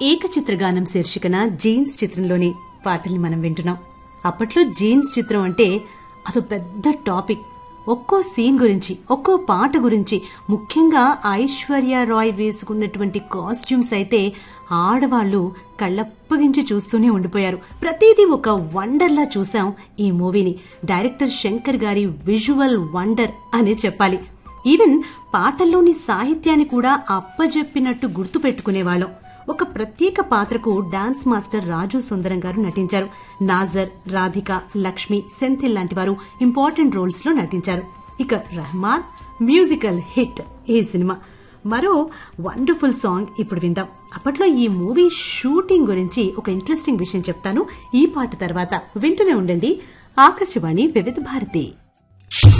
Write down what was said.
ఏకచిత్రగానం శీర్షికన జీన్స్ చిత్రంలోని పాటల్ని మనం వింటున్నాం అప్పట్లో జీన్స్ చిత్రం అంటే అదో పెద్ద టాపిక్ ఒక్కో సీన్ గురించి ఒక్కో పాట గురించి ముఖ్యంగా ఐశ్వర్య రాయ్ వేసుకున్నటువంటి కాస్ట్యూమ్స్ అయితే ఆడవాళ్లు కళ్ళప్పగించి చూస్తూనే ఉండిపోయారు ప్రతిదీ ఒక వండర్లా చూసాం ఈ మూవీని డైరెక్టర్ శంకర్ గారి విజువల్ వండర్ అనే చెప్పాలి ఈవెన్ పాటల్లోని సాహిత్యాన్ని కూడా అప్పజెప్పినట్టు గుర్తు పెట్టుకునేవాళ్ళం ఒక ప్రత్యేక పాత్రకు డాన్స్ మాస్టర్ రాజు సుందరం గారు నటించారు నాజర్ రాధిక లక్ష్మి సెంథిల్ లాంటి వారు ఇంపార్టెంట్ రోల్స్ లో నటించారు ఇక రెహమాన్ మ్యూజికల్ హిట్ ఈ సినిమా మరో వండర్ఫుల్ సాంగ్ ఇప్పుడు విందాం అప్పట్లో ఈ మూవీ షూటింగ్ గురించి ఒక ఇంట్రెస్టింగ్ విషయం చెప్తాను ఈ పాట తర్వాత వింటూనే ఉండండి ఆకాశవాణి వివిధ భారతి